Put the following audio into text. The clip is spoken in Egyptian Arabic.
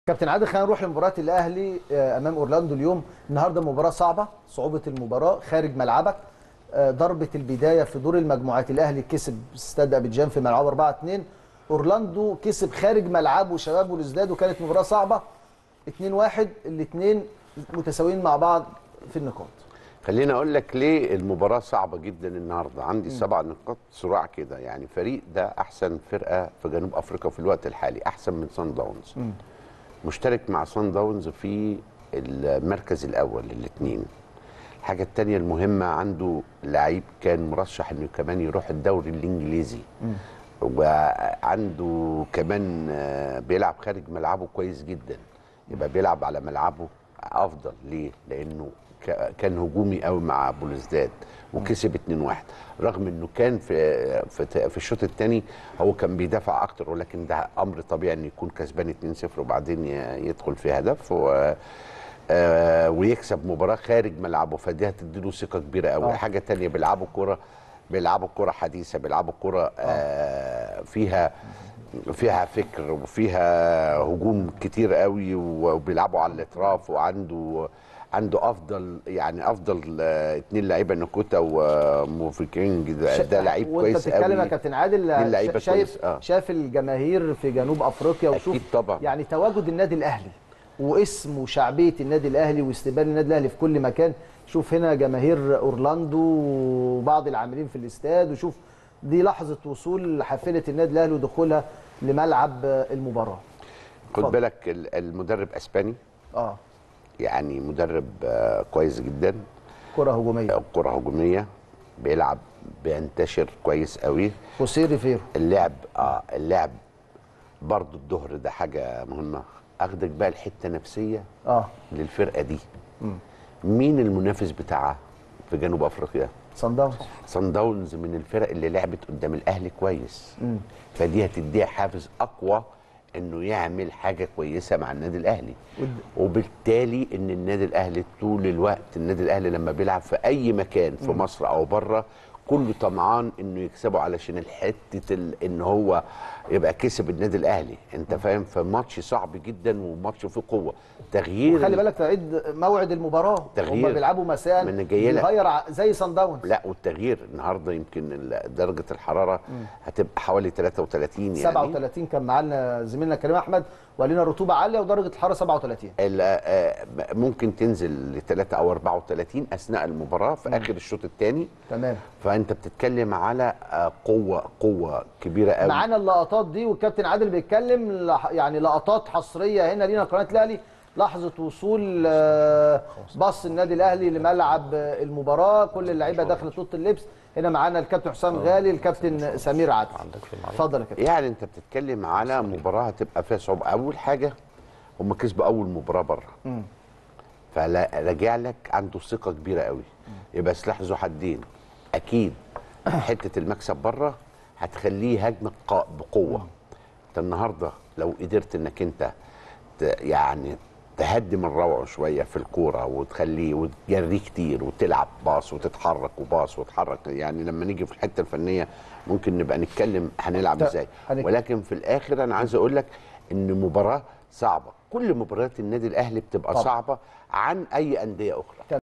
كابتن عادل خلينا نروح لمباراه الاهلي آه، امام اورلاندو اليوم النهارده مباراه صعبه صعوبه المباراه خارج ملعبك آه، ضربه البدايه في دور المجموعات الاهلي كسب استاد ابيجان في ملعبه 4 2 اورلاندو كسب خارج ملعبه شباب بلوزداد وكانت مباراه صعبه 2 1 الاثنين متساويين مع بعض في النقاط خليني اقول لك ليه المباراه صعبه جدا النهارده عندي سبع نقاط صراع كده يعني فريق ده احسن فرقه في جنوب افريقيا في الوقت الحالي احسن من سان داونز مشترك مع سان داونز في المركز الاول الاثنين الحاجه الثانيه المهمه عنده لعيب كان مرشح انه كمان يروح الدوري الانجليزي وعنده كمان آه، بيلعب خارج ملعبه كويس جدا يبقى بيلعب على ملعبه افضل ليه لانه ك- كان هجومي قوي مع بولزداد وكسب 2-1 رغم انه كان في في, في الشوط الثاني هو كان بيدافع اكتر ولكن ده امر طبيعي انه يكون كسبان 2-0 وبعدين ي- يدخل في هدف و آه، ويكسب مباراه خارج ملعبه فدي هتديله ثقه كبيره قوي آه. حاجه تانية بيلعبوا كره بيلعبوا كره حديثه بيلعبوا كره آه فيها فيها فكر وفيها هجوم كتير قوي وبيلعبوا على الاطراف وعنده عنده افضل يعني افضل آه، اتنين لعيبه نكوتا وموفيكينج ده, ده لعيب وانت كويس بتتكلم يا قوي كابتن عادل اتنين لعيبة شا- شايف كويس، آه. شاف الجماهير في جنوب افريقيا وشوف أكيد طبعا. يعني تواجد النادي الاهلي واسم وشعبيه النادي الاهلي واستقبال النادي الاهلي في كل مكان شوف هنا جماهير اورلاندو وبعض العاملين في الاستاد وشوف دي لحظه وصول حافله النادي الاهلي ودخولها لملعب المباراه خد اتفضل. بالك ال- المدرب اسباني اه يعني مدرب آه، كويس جدا كره هجوميه كره هجوميه بيلعب بينتشر كويس قوي خوسيه ريفيرو اللعب اه اللعب برضو الظهر ده حاجه مهمه اخدك بقى الحته نفسيه اه للفرقه دي مين المنافس بتاعها في جنوب افريقيا صن داونز صن داونز من الفرق اللي لعبت قدام الاهلي كويس فدي هتديها حافز اقوى انه يعمل حاجه كويسه مع النادي الاهلي وبالتالي ان النادي الاهلي طول الوقت النادي الاهلي لما بيلعب في اي مكان في مصر او بره كله طمعان انه يكسبه علشان الحته ال- ان هو يبقى كسب النادي الاهلي انت فاهم فماتش صعب جدا وماتش فيه قوه تغيير خلي بالك تعيد موعد المباراه تغيير. هم بيلعبوا مساء ما أنا جاي لك. بيغير ع- زي صن داونز لا والتغيير النهارده يمكن ال- درجه الحراره هتبقى حوالي 33 يعني 37 كان معانا زميلنا كريم احمد وقال لنا رطوبه عاليه ودرجه الحراره 37 ال- آه، ممكن تنزل ل 3 او 34 اثناء المباراه في اخر الشوط الثاني تمام فانت بتتكلم على آه، قوه قوه كبيره قوي معانا اللقطات دي والكابتن عادل بيتكلم لح- يعني لقطات حصريه هنا لينا قناه الاهلي لحظه وصول آه، باص النادي الاهلي لملعب آه، المباراه كل اللعيبه دخلت اوضه اللبس هنا معانا الكابتن حسام غالي الكابتن سمير عادل اتفضل يا كابتن يعني انت بتتكلم على مباراه هتبقى فيها صعوبه اول حاجه هم كسبوا اول مباراه بره فراجع لك عنده ثقه كبيره قوي يبقى سلاح ذو حدين اكيد حته المكسب بره هتخليه هجمه قا- بقوه انت النهارده لو قدرت انك انت ت- يعني تهدي من روعه شويه في الكوره وتخليه وتجريه كتير وتلعب باص وتتحرك وباص وتحرك يعني لما نيجي في الحته الفنيه ممكن نبقى نتكلم هنلعب ت- ازاي هنك- ولكن في الاخر انا عايز اقول لك ان مباراه صعبه كل مباريات النادي الاهلي بتبقى طبعا. صعبه عن اي انديه اخرى